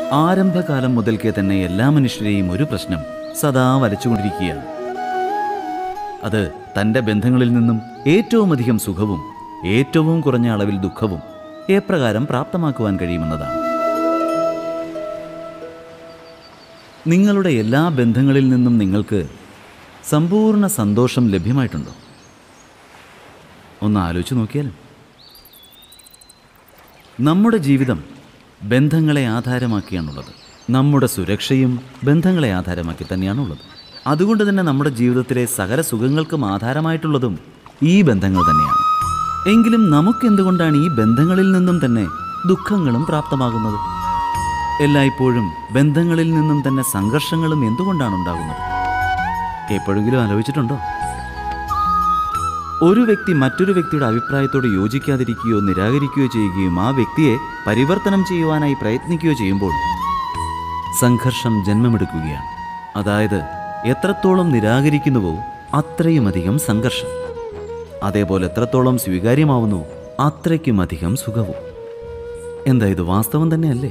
ആരംഭകാലം മുതൽക്കേ തന്നെ എല്ലാ മനുഷ്യരെയും ഒരു പ്രശ്നം സദാ വരച്ചുകൊണ്ടിരിക്കുകയാണ് അത് തൻ്റെ ബന്ധങ്ങളിൽ നിന്നും ഏറ്റവും അധികം സുഖവും ഏറ്റവും കുറഞ്ഞ അളവിൽ ദുഃഖവും എപ്രകാരം പ്രാപ്തമാക്കുവാൻ കഴിയുമെന്നതാണ് നിങ്ങളുടെ എല്ലാ ബന്ധങ്ങളിൽ നിന്നും നിങ്ങൾക്ക് സമ്പൂർണ്ണ സന്തോഷം ലഭ്യമായിട്ടുണ്ടോ ഒന്ന് ആലോചിച്ച് നോക്കിയാലും നമ്മുടെ ജീവിതം ബന്ധങ്ങളെ ആധാരമാക്കിയാണുള്ളത് നമ്മുടെ സുരക്ഷയും ബന്ധങ്ങളെ ആധാരമാക്കി തന്നെയാണുള്ളത് അതുകൊണ്ട് തന്നെ നമ്മുടെ ജീവിതത്തിലെ സകല സുഖങ്ങൾക്കും ആധാരമായിട്ടുള്ളതും ഈ ബന്ധങ്ങൾ തന്നെയാണ് എങ്കിലും നമുക്കെന്തുകൊണ്ടാണ് ഈ ബന്ധങ്ങളിൽ നിന്നും തന്നെ ദുഃഖങ്ങളും പ്രാപ്തമാകുന്നത് എല്ലായ്പ്പോഴും ബന്ധങ്ങളിൽ നിന്നും തന്നെ സംഘർഷങ്ങളും എന്തുകൊണ്ടാണ് ഉണ്ടാകുന്നത് എപ്പോഴെങ്കിലും ആലോചിച്ചിട്ടുണ്ടോ ഒരു വ്യക്തി മറ്റൊരു വ്യക്തിയുടെ അഭിപ്രായത്തോട് യോജിക്കാതിരിക്കുകയോ നിരാകരിക്കുകയോ ചെയ്യുകയും ആ വ്യക്തിയെ പരിവർത്തനം ചെയ്യുവാനായി പ്രയത്നിക്കുകയോ ചെയ്യുമ്പോൾ സംഘർഷം ജന്മമെടുക്കുകയാണ് അതായത് എത്രത്തോളം നിരാകരിക്കുന്നുവോ അത്രയും അധികം സംഘർഷം അതേപോലെ എത്രത്തോളം സ്വീകാര്യമാവുന്നു അത്രയ്ക്കും അധികം സുഖവും എന്താ ഇത് വാസ്തവം തന്നെയല്ലേ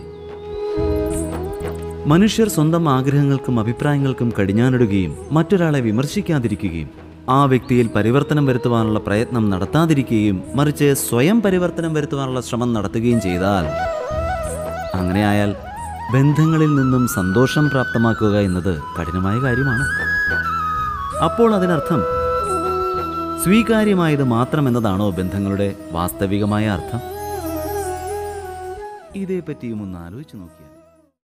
മനുഷ്യർ സ്വന്തം ആഗ്രഹങ്ങൾക്കും അഭിപ്രായങ്ങൾക്കും കടിഞ്ഞാനിടുകയും മറ്റൊരാളെ വിമർശിക്കാതിരിക്കുകയും ആ വ്യക്തിയിൽ പരിവർത്തനം വരുത്തുവാനുള്ള പ്രയത്നം നടത്താതിരിക്കുകയും മറിച്ച് സ്വയം പരിവർത്തനം വരുത്തുവാനുള്ള ശ്രമം നടത്തുകയും ചെയ്താൽ അങ്ങനെയായാൽ ബന്ധങ്ങളിൽ നിന്നും സന്തോഷം പ്രാപ്തമാക്കുക എന്നത് കഠിനമായ കാര്യമാണ് അപ്പോൾ അതിനർത്ഥം സ്വീകാര്യമായത് മാത്രമെന്നതാണോ ബന്ധങ്ങളുടെ വാസ്തവികമായ അർത്ഥം ഇതേപ്പറ്റിയും ഒന്ന് ആലോചിച്ച് നോക്കിയാൽ